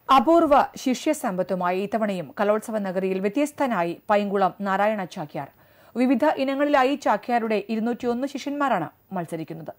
അപൂർവ ശിഷ്യസമ്പത്തുമായി ഇത്തവണയും കലോത്സവ നഗരിയിൽ വ്യത്യസ്തനായി പൈങ്കുളം നാരായണ ചാക്യാർ വിവിധ ഇനങ്ങളിലായി ചാക്യാരുടെ ഇരുന്നൂറ്റിയൊന്ന് ശിഷ്യന്മാരാണ് മത്സരിക്കുന്നത്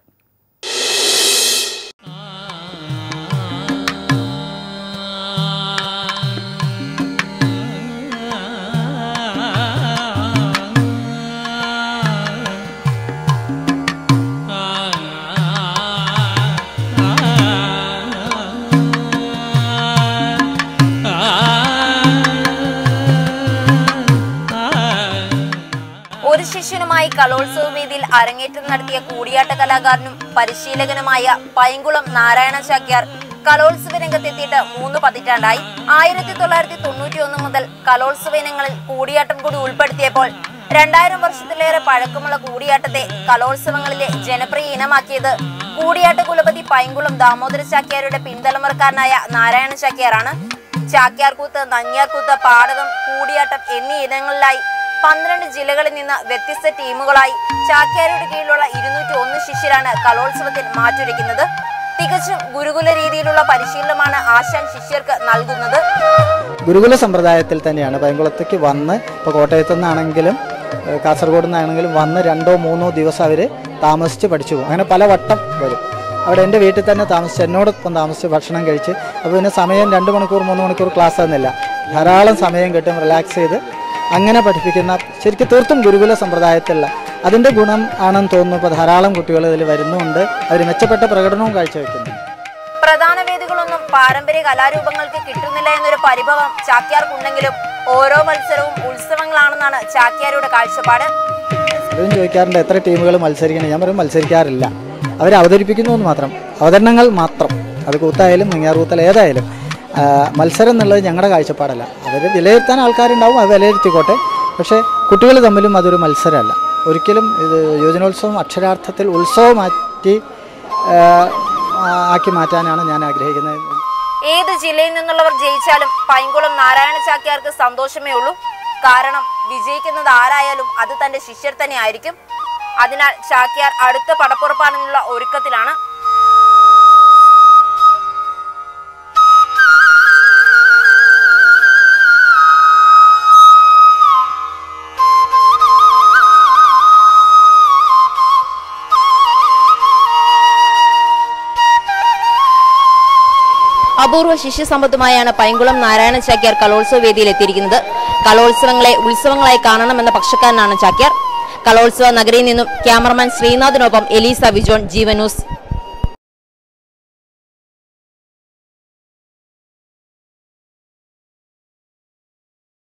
ഒരു ശിഷ്യനുമായി കലോത്സവ വേദിയിൽ അരങ്ങേറ്റം നടത്തിയ കൂടിയാട്ട കലാകാരനും പരിശീലകനുമായ പൈങ്കുളം നാരായണ ചാക്യാർ കലോത്സവ രംഗത്തെത്തിയിട്ട് മൂന്ന് പതിറ്റാണ്ടായി ആയിരത്തി തൊള്ളായിരത്തി തൊണ്ണൂറ്റി ഒന്ന് മുതൽ കലോത്സവ ഇനങ്ങളിൽ കൂടിയാട്ടം കൂടി ഉൾപ്പെടുത്തിയപ്പോൾ രണ്ടായിരം വർഷത്തിലേറെ പഴക്കമുള്ള കൂടിയാട്ടത്തെ കലോത്സവങ്ങളിലെ ജനപ്രിയ ഇനമാക്കിയത് കൂടിയാട്ട കുലപതി പൈങ്കുളം ദാമോദര ചാക്യാരുടെ പിന്തലമുറക്കാരനായ നാരായണ ചാക്യാറാണ് ചാക്യാർകൂത്ത് നങ്ങ്യാർകൂത്ത് പാടകം കൂടിയാട്ടം എന്നീ ഇനങ്ങളിലായി പന്ത്രണ്ട് ജില്ലകളിൽ നിന്ന് വ്യത്യസ്ത ടീമുകളായി ചാക്യാരുടെ കീഴിലുള്ള ഇരുന്നൂറ്റി ഒന്ന് ശിഷ്യരാണ് കലോത്സവത്തിൽ മാറ്റുരയ്ക്കുന്നത് തികച്ചും ഗുരുകുല രീതിയിലുള്ള പരിശീലനമാണ് ആശാൻ ശിഷ്യർക്ക് നൽകുന്നത് ഗുരുകുല സമ്പ്രദായത്തിൽ തന്നെയാണ് പൈങ്കുളത്തേക്ക് വന്ന് ഇപ്പോൾ കോട്ടയത്തു നിന്നാണെങ്കിലും ഏഹ് കാസർഗോഡ് നിന്നാണെങ്കിലും വന്ന് രണ്ടോ മൂന്നോ ദിവസം അവർ താമസിച്ച് പഠിച്ചു പോകും അങ്ങനെ പല വട്ടം വരും അവിടെ എൻ്റെ വീട്ടിൽ തന്നെ താമസിച്ച് എന്നോടൊപ്പം താമസിച്ച് ഭക്ഷണം കഴിച്ച് അപ്പോൾ പിന്നെ സമയം രണ്ട് മണിക്കൂർ മൂന്ന് മണിക്കൂർ ക്ലാസ് എന്നില്ല ധാരാളം സമയം കിട്ടും റിലാക്സ് ചെയ്ത് അങ്ങനെ പഠിപ്പിക്കുന്ന ശരിക്കും തീർത്തും ഗുരുകുല സമ്പ്രദായത്തിലുള്ള അതിൻ്റെ ഗുണം ആണെന്ന് തോന്നുന്നു ഇപ്പോൾ ധാരാളം കുട്ടികൾ ഇതിൽ വരുന്നുമുണ്ട് അവർ മെച്ചപ്പെട്ട പ്രകടനവും കാഴ്ചവെക്കുന്നു പ്രധാന വേദികളൊന്നും പാരമ്പര്യ കലാരൂപങ്ങൾക്ക് കിട്ടുന്നില്ല എന്നൊരു പരിഭവം ചാക്യാർക്കുണ്ടെങ്കിലും ഓരോ മത്സരവും ഉത്സവങ്ങളാണെന്നാണ് ചാക്യാരുടെ കാഴ്ചപ്പാട് പലരും ചോദിക്കാറുണ്ട് എത്ര ടീമുകൾ മത്സരിക്കണം ഞാൻ പറയും മത്സരിക്കാറില്ല അവർ അവതരിപ്പിക്കുന്നു എന്ന് മാത്രം അവതരണങ്ങൾ മാത്രം അത് കൂത്തായാലും നെയ്യാർകൂത്തൽ ഏതായാലും ആ, മത്സരം എന്നുള്ളത് ഞങ്ങളുടെ കാഴ്ചപ്പാടല്ല അവർ വിലയിരുത്താൻ ആൾക്കാരുണ്ടാവും അത് വിലയിരുത്തിക്കോട്ടെ പക്ഷേ കുട്ടികൾ തമ്മിലും അതൊരു മത്സരമല്ല ഒരിക്കലും ഇത് യുവജനോത്സവം അക്ഷരാർത്ഥത്തിൽ ഉത്സവമാറ്റി ആ, ആക്കി മാറ്റാനാണ് ഞാൻ ആഗ്രഹിക്കുന്നത് ഏത് ജില്ലയിൽ നിന്നുള്ളവർ ജയിച്ചാലും പൈങ്കുളം നാരായണ ചാക്യാർക്ക് സന്തോഷമേ ഉള്ളൂ കാരണം വിജയിക്കുന്നത് ആരായാലും അത് തന്റെ ശിഷ്യർ തന്നെ ആയിരിക്കും അതിനാൽ ചാക്യാർ അടുത്ത പടപ്പുറപ്പാടിനുള്ള ഒരുക്കത്തിലാണ് അപൂർവ ശിഷ്യസമ്പത്തുമായാണ് പൈങ്കുളം നാരായണ ചാക്യാർ കലോത്സവ വേദിയിൽ എത്തിയിരിക്കുന്നത് കലോത്സവങ്ങളെ ഉത്സവങ്ങളായി കാണണമെന്ന പക്ഷക്കാരനാണ് ചാക്യാർ കലോത്സവ നഗരിയിൽ നിന്നും ക്യാമറമാൻ ശ്രീനാഥിനൊപ്പം എലീസ വിജോൺ ജീവൻ ന്യൂസ്